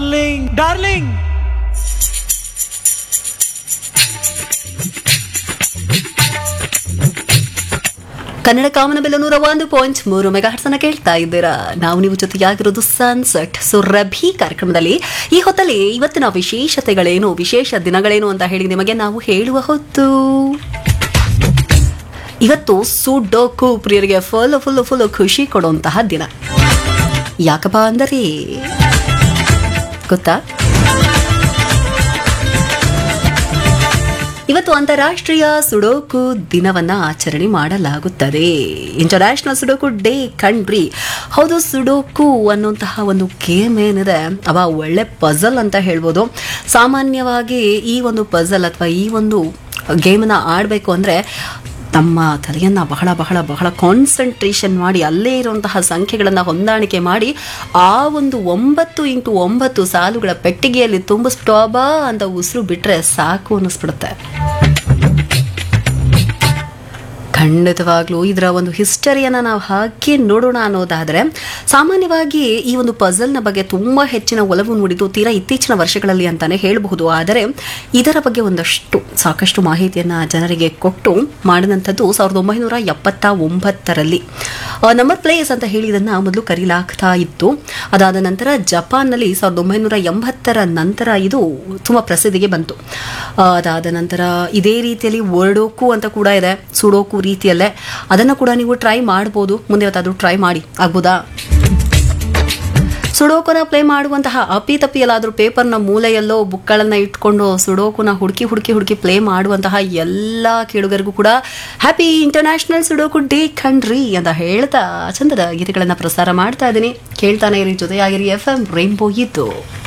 darling darling Kannada ಕಾಮನ ಬೆಲೆ ನೂರ ಒಂದು ಪಾಯಿಂಟ್ ಮೂರು ಮೆಗಾ ಅನ್ನ ಕೇಳ್ತಾ ಇದ್ದೀರಾ ನಾವು ನೀವು ಜೊತೆಯಾಗಿರೋದು ಸನ್ಸೆಟ್ ಸೊ ರಭಿ ಕಾರ್ಯಕ್ರಮದಲ್ಲಿ ಈ ಹೊತ್ತಲ್ಲಿ ಇವತ್ತಿನ ವಿಶೇಷತೆಗಳೇನು ವಿಶೇಷ ದಿನಗಳೇನು ಅಂತ ಹೇಳಿ ನಿಮಗೆ ನಾವು ಹೇಳುವ ಹೊತ್ತು ಇವತ್ತು ಸುಡೋಕು ಪ್ರಿಯರಿಗೆ ಫುಲ್ ಫುಲ್ ಫುಲ್ ಖುಷಿ ಕೊಡುವಂತಹ ದಿನ ಯಾಕಪ್ಪ ಅಂದರೆ ಗೊತ್ತಾ ಇವತ್ತು ಅಂತಾರಾಷ್ಟ್ರೀಯ ಸುಡೋಕು ದಿನವನ್ನ ಆಚರಣೆ ಮಾಡಲಾಗುತ್ತದೆ ಇಂಟರ್ನ್ಯಾಷನಲ್ ಸುಡೋಕು ಡೇ ಕಣ್ರಿ ಹೌದು ಸುಡೋಕು ಅನ್ನುವಂತಹ ಒಂದು ಗೇಮ್ ಏನಿದೆ ಅವ ಒಳ್ಳೆ ಪಜಲ್ ಅಂತ ಹೇಳ್ಬೋದು ಸಾಮಾನ್ಯವಾಗಿ ಈ ಒಂದು ಪಜಲ್ ಅಥವಾ ಈ ಒಂದು ಗೇಮನ್ನ ಆಡಬೇಕು ಅಂದರೆ ತಮ್ಮ ತಲೆಯನ್ನು ಬಹಳ ಬಹಳ ಬಹಳ ಕಾನ್ಸಂಟ್ರೇಷನ್ ಮಾಡಿ ಅಲ್ಲೇ ಇರುವಂತಹ ಸಂಖ್ಯೆಗಳನ್ನು ಹೊಂದಾಣಿಕೆ ಮಾಡಿ ಆ ಒಂದು ಒಂಬತ್ತು ಇಂಟು ಒಂಬತ್ತು ಸಾಲುಗಳ ಪೆಟ್ಟಿಗೆಯಲ್ಲಿ ತುಂಬಿಸ್ಬಿಟ್ಟು ಅಬಾ ಅಂತ ಉಸಿರು ಬಿಟ್ರೆ ಸಾಕು ಅನ್ನಿಸ್ಬಿಡುತ್ತೆ ಖಂಡಿತವಾಗ್ಲೂ ಇದರ ಒಂದು ಹಿಸ್ಟರಿಯನ್ನು ನಾವು ಹಾಕಿ ನೋಡೋಣ ಅನ್ನೋದಾದರೆ ಸಾಮಾನ್ಯವಾಗಿ ಈ ಒಂದು ಪಜಲ್ನ ಬಗ್ಗೆ ತುಂಬ ಹೆಚ್ಚಿನ ಒಲವು ಮೂಡಿದ್ದು ತೀರಾ ಇತ್ತೀಚಿನ ವರ್ಷಗಳಲ್ಲಿ ಅಂತಾನೆ ಹೇಳಬಹುದು ಆದರೆ ಇದರ ಬಗ್ಗೆ ಒಂದಷ್ಟು ಸಾಕಷ್ಟು ಮಾಹಿತಿಯನ್ನು ಜನರಿಗೆ ಕೊಟ್ಟು ಮಾಡಿದಂಥದ್ದು ಸಾವಿರದ ಒಂಬೈನೂರ ಎಪ್ಪತ್ತ ಒಂಬತ್ತರಲ್ಲಿ ನಂಬರ್ ಪ್ಲೇಸ್ ಅಂತ ಹೇಳಿ ಇದನ್ನು ಮೊದಲು ಕರೀಲಾಗ್ತಾ ಇತ್ತು ಅದಾದ ನಂತರ ಜಪಾನ್ನಲ್ಲಿ ಸಾವಿರದ ಒಂಬೈನೂರ ಎಂಬತ್ತರ ನಂತರ ಇದು ತುಂಬ ಪ್ರಸಿದ್ಧಿಗೆ ಬಂತು ಆ, ಅದಾದ ನಂತರ ಇದೇ ರೀತಿಯಲ್ಲಿ ವರ್ಡೋಕು ಅಂತ ಕೂಡ ಇದೆ ಸುಡೋಕು ರೀತಿಯಲ್ಲೇ ಅದನ್ನು ಕೂಡ ನೀವು ಟ್ರೈ ಮಾಡ್ಬೋದು ಮುಂದೆ ಯಾವತ್ತಾದ್ರೂ ಟ್ರೈ ಮಾಡಿ ಆಗ್ಬೋದಾ ಸುಡೋಕುನ ಪ್ಲೇ ಮಾಡುವಂತಹ ಅಪಿ ತಪ್ಪಿಯಲ್ಲಾದರೂ ಪೇಪರ್ನ ಮೂಲೆಯಲ್ಲೋ ಬುಕ್ಗಳನ್ನು ಇಟ್ಕೊಂಡು ಸುಡೋಕುನ ಹುಡುಕಿ ಹುಡುಕಿ ಹುಡುಕಿ ಪ್ಲೇ ಮಾಡುವಂತಹ ಎಲ್ಲ ಕೇಳುಗರಿಗೂ ಕೂಡ ಹ್ಯಾಪಿ ಇಂಟರ್ನ್ಯಾಷನಲ್ ಸುಡೋಕು ಡೇ ಕಣ್ರಿ ಅಂತ ಹೇಳ್ತಾ ಚಂದದ ಗೀತೆಗಳನ್ನು ಪ್ರಸಾರ ಮಾಡ್ತಾ ಇದ್ದೀನಿ ಕೇಳ್ತಾನೆ ಇರಿ ಜೊತೆಯಾಗಿರಿ ಎಫ್ ಎಂ ರೈನ್ಬೋ ಇದ್ದು